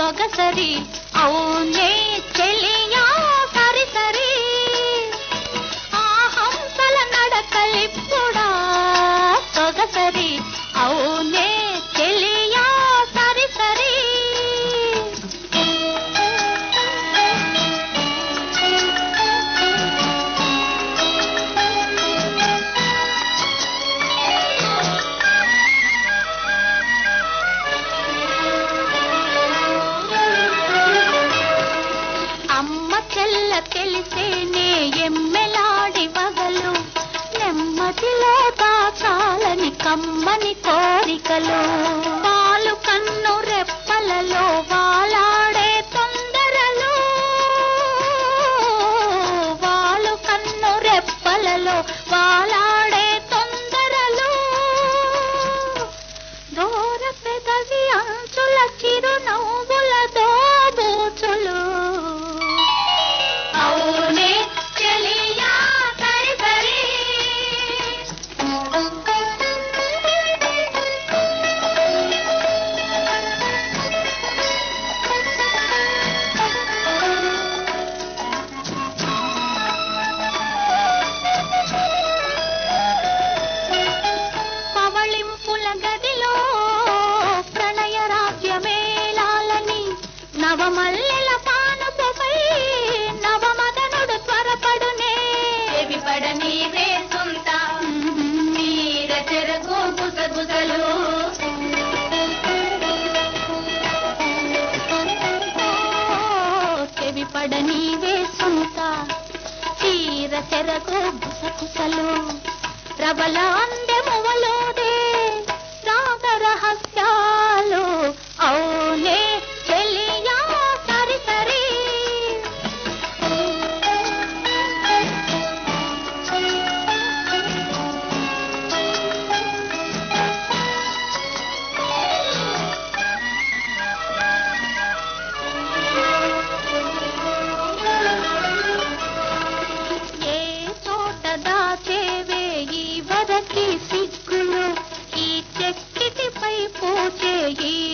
సొగసరి అవునే చెలియా సరి సరి ఆ హంసల నడకలిప్పుడా సొగసరి అవునే చెలియా సరి సరి అమ్మ చెల్ల తెలిసేనే ఎమ్మెలాడి వగలు నెమ్మదిలో దాచాలని కమ్మని కోరికలు పాలు కన్ను రెప్పలలో వాలాడే తొందరలు వాలు కన్ను రెప్పలలో వాలాడే తొందరలు దూర పెదవి అంచుల చిరునవ్వుల దోబూచులు అవునే చెలియా సరి సరి పవళింపుల గదిలో ప్రణయ రాజ్యమేళాలని నవమల్లెల పానుపై నవమదనుడు త్వరపడునే చెవిపడని వేసుంత నీర చెరకు గుసగుసలు చెవి పడని వేసుంత చీర చెరకు బుసకుసలు రబల అందెమువలోదే రాగ రహస్యాలు అవునే చెలియా సరి సరి ఏ చోట దాచేవే ఈ వరకి సిగ్గులు ఈ చెక్కిటిపై పోచే ఈ